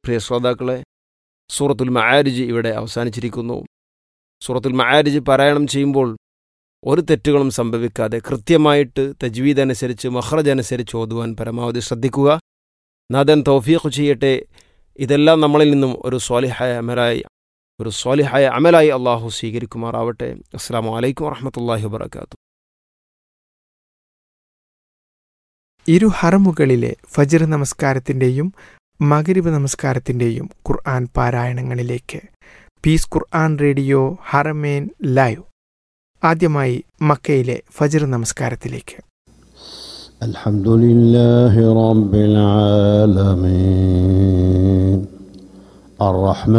പ്രിയ ശ്രോതാക്കളെ സൂറത്തുൽ മആരിജ് ഇവിടെ അവസാനിച്ചിരിക്കുന്നു സൂറത്തുൽ മആരിജ് പാരായണം ചെയ്യുമ്പോൾ ഒരു തെറ്റുകളും സംഭവിക്കാതെ കൃത്യമായിട്ട് തജ്വീദ് അനുസരിച്ച് മഹ്റജ് അനുസരിച്ച് ഓതുവാൻ പരമാവധി ശ്രദ്ധിക്കുക നാഥൻ തൗഫീഖ് ചെയ്യട്ടെ ഇതെല്ലാം നമ്മളിൽ നിന്നും ഒരു സ്വാലിഹായ അമലായി ഒരു സ്വാലിഹായ അമലായി അള്ളാഹു സ്വീകരിക്കുമാറാവട്ടെ അസ്സാം വലൈക്കും വറഹമത്തല്ലാഹി വാബർക്കാത്തു ഇരു ഹറമുകളിലെ ഫജ്ർ നമസ്കാരത്തിൻ്റെയും മകരിബ് നമസ്കാരത്തിൻ്റെയും ഖുർആൻ പാരായണങ്ങളിലേക്ക് peace Quran radio Haramain live ആദ്യമായി മക്കയിലെ ഫജ്ർ നമസ്കാരത്തിലേക്ക് الحمد لله رب العالمين الرحمن